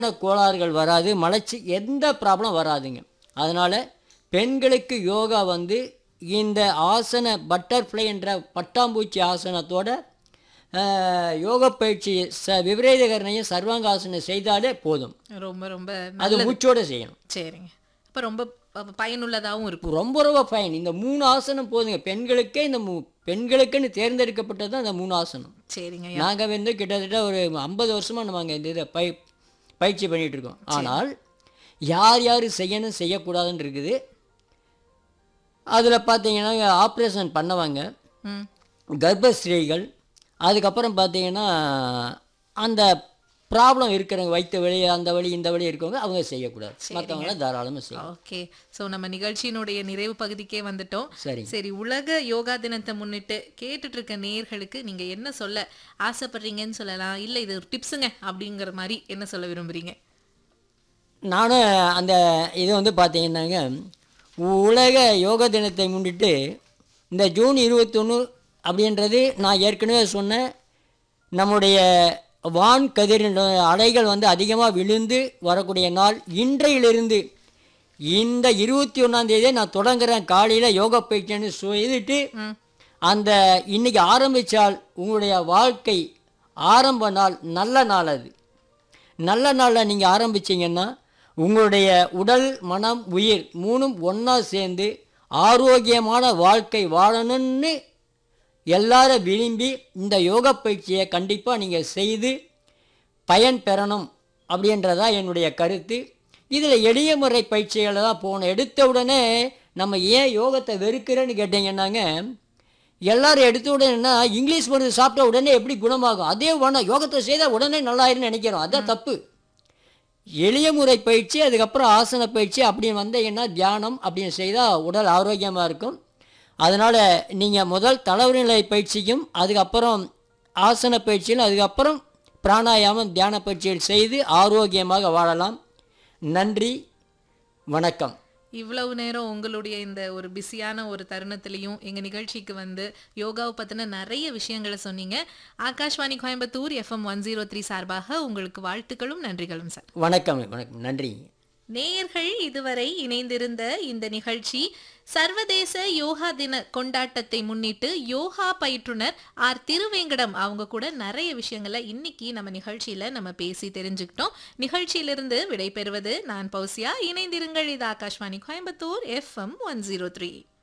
கோளாறுகள் வராது மலச்சி எந்த ப்ராப்ளம் வராதுங்க அதனால் பெண்களுக்கு யோகா வந்து இந்த ஆசன பட்டர்ஃப்ளை என்ற பட்டாம்பூச்சி ஆசனத்தோட அஹ், யோக பயிற்சி ச விபரீதகரணையும் சர்வாங்காசனம் செய்தாலே போதும் ரொம்ப ரொம்ப அது நல்லது மூச்சோட செய்யணும் சரிங்க அப்ப ரொம்ப ப- பயனுள்ளதாவும் இருக்கும் ரொம்ப ரொம்ப ஃபைன் இந்த மூணு ஆசனம் போதுங்க பெண்களுக்கே இந்த மூ பெண்களுக்குன்னு தேர்ந்தெடுக்கப்பட்டது தான் இந்த மூணு ஆசனம் சரிங்க நாங்கள் வந்து கிட்டத்தட்ட ஒரு ஐம்பது வருஷமாக நம்ம இந்த இதை பய பயிற்சி பண்ணிகிட்டு இருக்கோம் ஆனால் யார் யார் செய்யணும் செய்யக்கூடாதுன்னு இருக்குது அதில் பார்த்தீங்கன்னா ஆப்ரேஷன் பண்ணவங்க ம் கர்ப்பஸ்திரீகள் அதுக்கப்புறம் பார்த்தீங்கன்னா அந்த ப்ராப்ளம் இருக்கிறவங்க வயிற்று வலி அந்த வலி இந்த வலி இருக்கவங்க அவங்க செய்யக்கூடாது மற்றவங்களாம் தாராளமாக செய்யலாம் ஓகே சோ நம்ம நிகழ்ச்சியினுடைய நிறைவு பகுதிக்கே வந்துட்டோம் சரி சரி உலக யோகா தினத்தை முன்னிட்டு கேட்டுட்டு இருக்க நேயர்களுக்கு நீங்க என்ன சொல்ல ஆசைப்படுறீங்கன்னு சொல்லலாம் இல்ல இது ஒரு டிப்ஸுங்க அப்படிங்கிற மாதிரி என்ன சொல்ல விரும்புறீங்க நானும் அந்த இது வந்து பார்த்தீங்கன்னாங்க உலக யோக தினத்தை முன்னிட்டு இந்த ஜூன் இருபத்தொன்று அப்படின்றது நான் ஏற்கனவே சொன்னேன் நம்முடைய வான் கதிரின் அலைகள் வந்து அதிகமாக விழுந்து வரக்கூடிய நாள் இன்றையிலிருந்து இந்த இருபத்தி ஒன்றாந்தேதியே நான் தொடங்குறேன் காலையில் யோகா பயிற்சின்னு செய்துட்டு ம் அந்த இன்னைக்கு ஆரம்பித்தால் உங்களுடைய வாழ்க்கை ஆரம்ப நாள் நல்ல நாள் அது நல்ல நாளில் நீங்கள் ஆரம்பிச்சீங்கன்னா உங்களுடைய உடல் மனம் உயிர் மூணும் ஒன்றா சேர்ந்து ஆரோக்கியமான வாழ்க்கை வாழணும்னு எல்லாரும் விரும்பி இந்த யோகா பயிற்சியை கண்டிப்பாக நீங்கள் செய்து பயன் பெறணும் அப்படின்றதா என்னுடைய கருத்து இதில் எளிய முறை பயிற்சிகளை தான் போகணும் எடுத்த உடனே நம்ம ஏன் யோகத்தை வெறுக்கிறேன்னு கேட்டிங்கன்னாங்க எல்லாரும் எடுத்த உடனேன்னா இங்கிலீஷ் மருந்து சாப்பிட்ட உடனே எப்படி குணமாகும் அதே வேணாம் யோகத்தை செய்தால் உடனே நல்லாயிருன்னு நினைக்கிறோம் அதான் தப்பு எளிய முறை பயிற்சி அதுக்கப்புறம் ஆசன பயிற்சி அப்படின்னு வந்தீங்கன்னா தியானம் அப்படின்னு செய்தால் உடல் ஆரோக்கியமாக இருக்கும் அதனால் நீங்கள் முதல் தளர்நிலை பயிற்சியும் அதுக்கப்புறம் ஆசன பயிற்சியும் அதுக்கப்புறம் பிராணாயாமம் தியான பயிற்சிகள் செய்து ஆரோக்கியமாக வாழலாம் நன்றி வணக்கம் இவ்வளவு நேரம் உங்களுடைய இந்த ஒரு பிஸியான ஒரு தருணத்திலையும் எங்க நிகழ்ச்சிக்கு வந்து யோகாவை பத்தின நிறைய விஷயங்களை சொன்னீங்க Akashvani Coimbatore FM one zero three சார்பாக உங்களுக்கு வாழ்த்துக்களும் நன்றிகளும் சார் வணக்கம் வணக்கம் நன்றி நேயர்கள் இதுவரை இணைந்திருந்த இந்த நிகழ்ச்சி சர்வதேச யோகா தின கொண்டாட்டத்தை முன்னிட்டு யோகா பயிற்றுனர் ஆர் திருவேங்கடம் அவங்க கூட நிறைய விஷயங்களை இன்னைக்கு நம்ம நிகழ்ச்சியில நம்ம பேசி தெரிஞ்சுக்கிட்டோம் நிகழ்ச்சியிலிருந்து விடைபெறுவது நான் பௌசியா இணைந்திருங்கள் இது Akashvani Coimbatore FM one zero three